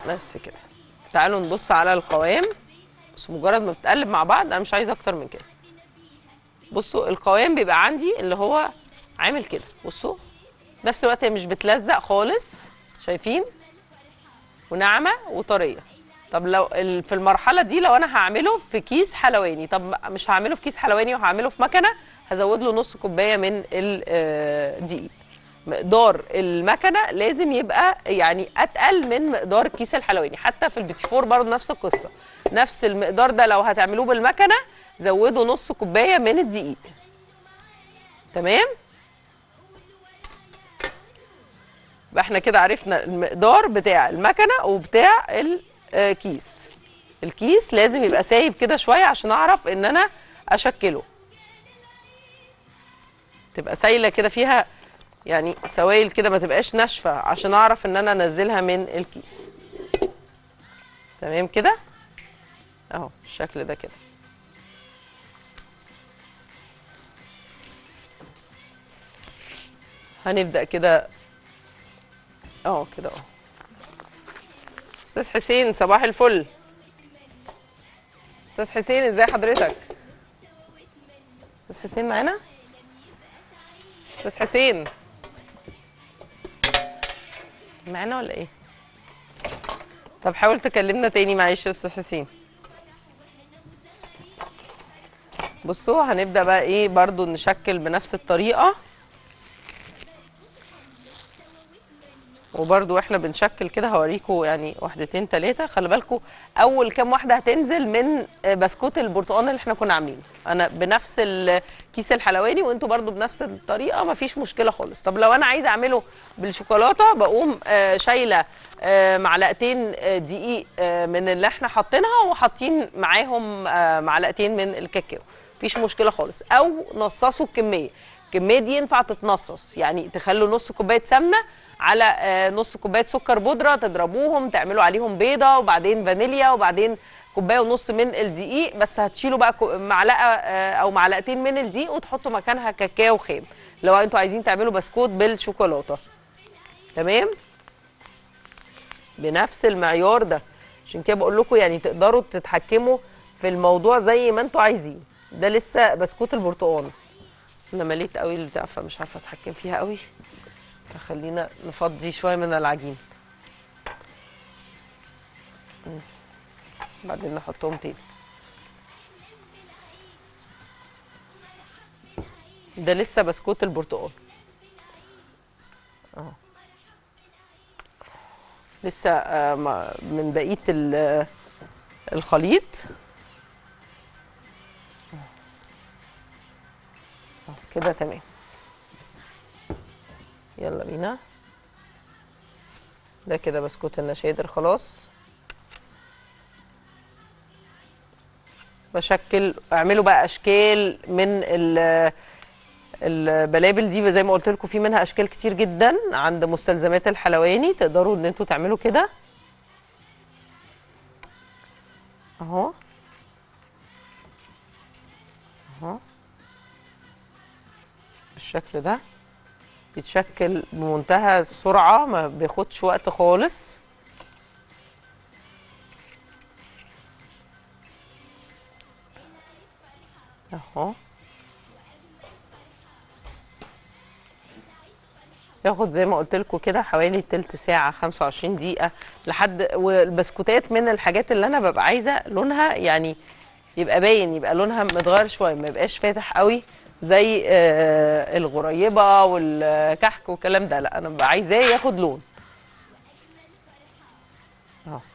بس كده تعالوا نبص على القوام بس مجرد ما بتقلب مع بعض انا مش عايزه اكتر من كده بصوا القوام بيبقى عندي اللي هو عامل كده بصوا في نفس الوقت هي مش بتلزق خالص شايفين وناعمه وطريه طب لو ال- في المرحله دي لو انا هعمله في كيس حلواني طب مش هعمله في كيس حلواني وهعمله في مكنه هزود له نص كوبايه من الدقيق مقدار المكنه لازم يبقى يعني اتقل من مقدار الكيس الحلواني حتى في البيتي فور برضه نفس القصه نفس المقدار ده لو هتعملوه بالمكنه زودوا نص كوبايه من الدقيق تمام يبقى احنا كده عرفنا المقدار بتاع المكنه وبتاع الكيس الكيس لازم يبقى سايب كده شويه عشان اعرف ان انا اشكله تبقى سايله كده فيها يعني سوائل كده ما تبقاش ناشفه عشان اعرف ان انا انزلها من الكيس تمام كده اهو الشكل ده كده هنبدا كده اه كده اه استاذ حسين صباح الفل استاذ حسين ازاي حضرتك استاذ حسين معانا استاذ حسين معانا ولا ايه طب حاول تكلمنا تاني معلش يا استاذ حسين بصوا هنبدا بقى ايه برضو نشكل بنفس الطريقه وبرضو واحنا بنشكل كده هوريكم يعني واحدتين تلاتة خلي بالكم اول كام واحده هتنزل من بسكوت البرتقال اللي احنا كنا عاملينه انا بنفس الكيس الحلواني وانتوا برضو بنفس الطريقه مفيش مشكله خالص طب لو انا عايزه اعمله بالشوكولاته بقوم آه، شايله آه، معلقتين آه، دقيق آه، من اللي احنا حاطينها وحاطين معاهم آه، معلقتين من الكاكاو مفيش مشكله خالص او نصصوا الكميه الكميه دي ينفع تتنصص يعني تخلوا نص كوبايه سمنه على آه، نص كوبايه سكر بودره تضربوهم تعملوا عليهم بيضه وبعدين فانيليا وبعدين كوبايه ونص من الدقيق بس هتشيلوا بقى كو- معلقه آه، او معلقتين من الدقيق وتحطوا مكانها كاكاو خام لو انتوا عايزين تعملوا بسكوت بالشوكولاته تمام بنفس المعيار ده عشان كده بقول لكم يعني تقدروا تتحكموا في الموضوع زي ما انتوا عايزين ده لسه بسكوت البرتقال انا مليت قوي البتاع فمش عارفه اتحكم فيها قوي فخلينا نفضي شويه من العجين مم. بعدين نحطهم تاني ده لسه بسكوت البرتقال اهو لسه آه، ما- من بقيه ال- الخليط أهو كده تمام يلا بينا ده كده بسكوت النشادر خلاص بشكل اعملوا بقى اشكال من ال البلابل دي زي ما قلت لكم في منها اشكال كتير جدا عند مستلزمات الحلواني تقدروا ان انتوا تعملوا كده اهو اهو بالشكل ده بيتشكل بمنتهى السرعة ما بياخدش وقت خالص اهو ياخد زي ما قلت لكم كده حوالي تلت ساعة 25 دقيقة لحد والبسكوتات من الحاجات اللي انا ببقى عايزة لونها يعني يبقى باين يبقى لونها متغير شوية ما يبقاش فاتح قوي زي آه، الغريبة والكحك والكلام ده لا انا ببقى عايزاه ياخد لون اهو